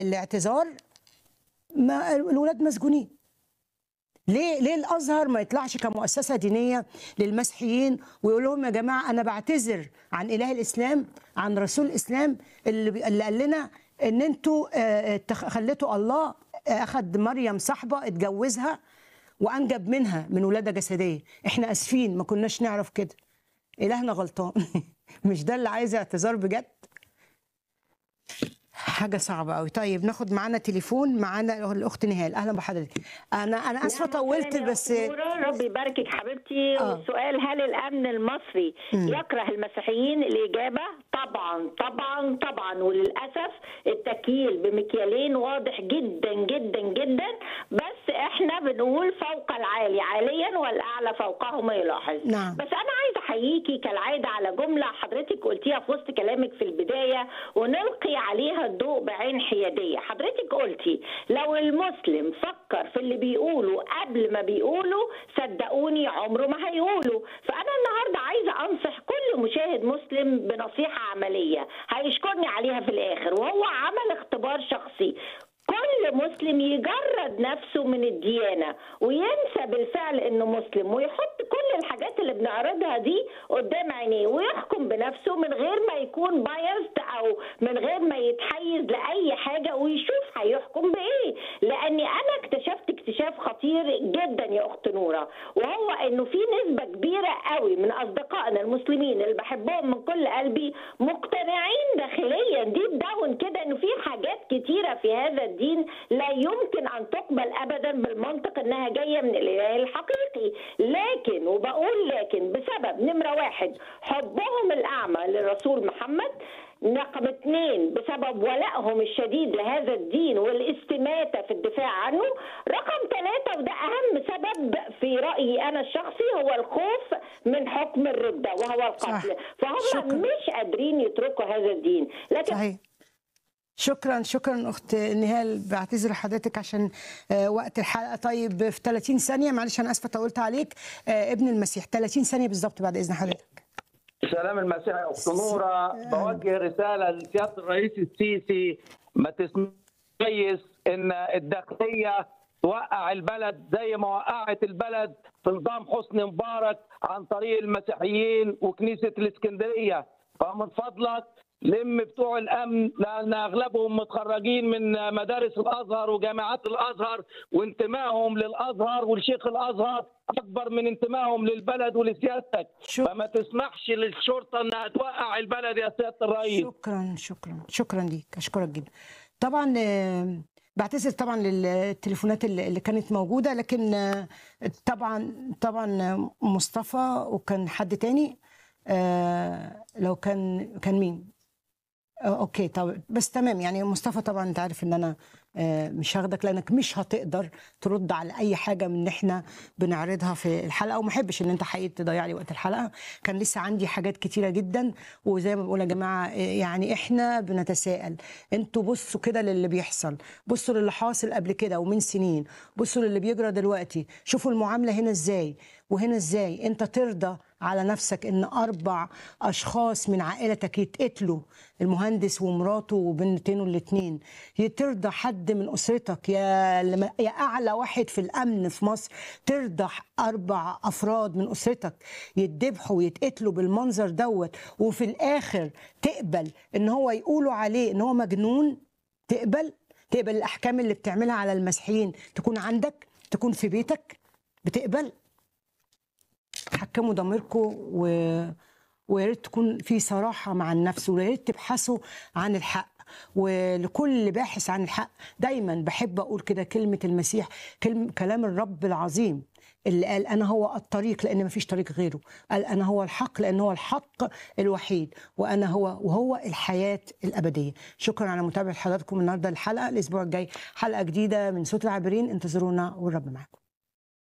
الاعتذار ما الولاد مسجونين ليه ليه الازهر ما يطلعش كمؤسسه دينيه للمسيحيين ويقول لهم يا جماعه انا بعتذر عن اله الاسلام عن رسول الاسلام اللي, بي- اللي قال لنا ان انتوا آه، اتخ- خليتوا الله آه، اخذ مريم صاحبه اتجوزها وانجب منها من ولاده جسديه احنا اسفين ما كناش نعرف كده الهنا غلطان مش ده اللي عايز اعتذار بجد حاجه صعبه قوي طيب ناخد معانا تليفون معانا الاخت نهال اهلا بحضرتك انا انا اسفه نعم، طولت سلام يا بس أمورة، ربي يباركك حبيبتي آه. والسؤال هل الامن المصري يكره المسيحيين الاجابه طبعا طبعا طبعا وللاسف التكييل بمكيالين واضح جدا جدا جدا بس احنا بنقول فوق العالي عاليا والاعلى فوقه ما يلاحظ نعم. بس انا عايزه احييكي كالعاده على جمله حضرتك قلتيها في وسط كلامك في البدايه ونلقي عليها الضوء بعين حياديه حضرتك قلتي لو المسلم فكر في اللي بيقوله قبل ما بيقوله صدقوني عمره ما هيقوله فانا النهارده عايزه انصح كل مشاهد مسلم بنصيحه عمليه هيشكرني عليها في الاخر وهو عمل اختبار شخصي كل مسلم يجرد نفسه من الديانه وينسى بالفعل انه مسلم ويحط كل الحاجات اللي بنعرضها دي قدام عينيه ويحكم بنفسه من غير ما يكون بايزد او من غير ما يتحيز لاي حاجه ويشوف هيحكم بايه لاني انا اكتشفت اكتشاف خطير جدا يا اخت نوره وهو انه في نسبه كبيره قوي من اصدقائنا المسلمين اللي بحبهم من كل قلبي مقتنعين داخليا ديب داون كده انه في حاجات كتيره في هذا الدين لا يمكن ان تقبل ابدا بالمنطق انها جايه من الاله الحقيقي لكن وبقول لكن بسبب نمره واحد حبهم الاعمى للرسول محمد رقم اثنين بسبب ولائهم الشديد لهذا الدين والاستماتة في الدفاع عنه رقم ثلاثة وده أهم سبب في رأيي أنا الشخصي هو الخوف من حكم الردة وهو القتل صح. فهم شكراً. مش قادرين يتركوا هذا الدين لكن صحيح شكرا شكرا اخت نهال بعتذر لحضرتك عشان آه، وقت الحلقه طيب في 30 ثانيه معلش انا اسفه طولت عليك آه، ابن المسيح 30 ثانيه بالظبط بعد اذن حضرتك سلام المسيح يا اخت نوره بوجه رساله لسياده الرئيس السيسي ما تسمعش كويس ان الداخليه توقع البلد زي ما وقعت البلد في نظام حسني مبارك عن طريق المسيحيين وكنيسه الاسكندريه فمن فضلك لم بتوع الامن لان اغلبهم متخرجين من مدارس الازهر وجامعات الازهر وانتمائهم للازهر والشيخ الازهر اكبر من انتمائهم للبلد ولسيادتك شو- فما تسمحش للشرطه انها توقع البلد يا سياده الرئيس شكرا شكرا شكرا ليك اشكرك جدا طبعا آه، بعتذر طبعا للتليفونات اللي اللي كانت موجوده لكن آه، طبعا طبعا آه، مصطفى وكان حد تاني آه، لو كان كان مين آه، اوكي طب بس تمام يعني مصطفى طبعا انت عارف ان انا آه، مش هاخدك لانك مش هتقدر ترد على اي حاجه من اللي احنا بنعرضها في الحلقه وما احبش ان انت حقيقي تضيع لي وقت الحلقه كان لسه عندي حاجات كتيره جدا وزي ما بقول يا جماعه آه، يعني احنا بنتساءل انتوا بصوا كده للي بيحصل بصوا للي حاصل قبل كده ومن سنين بصوا للي بيجرى دلوقتي شوفوا المعامله هنا ازاي وهنا ازاي انت ترضى على نفسك ان اربع اشخاص من عائلتك يتقتلوا المهندس ومراته وبنتينه الاثنين ترضى حد من اسرتك يا لما- يا اعلى واحد في الامن في مصر ترضى اربع افراد من اسرتك يتذبحوا ويتقتلوا بالمنظر دوت وفي الاخر تقبل ان هو يقولوا عليه ان هو مجنون تقبل تقبل الاحكام اللي بتعملها على المسيحيين تكون عندك تكون في بيتك بتقبل حكموا ضميركم و... ويا ريت تكون في صراحه مع النفس ويا ريت تبحثوا عن الحق ولكل باحث عن الحق دايما بحب اقول كده كلمه المسيح كلم كلام الرب العظيم اللي قال انا هو الطريق لان مفيش طريق غيره قال انا هو الحق لان هو الحق الوحيد وانا هو وهو الحياه الابديه شكرا على متابعه حضراتكم النهارده الحلقه الاسبوع الجاي حلقه جديده من صوت العابرين انتظرونا والرب معاكم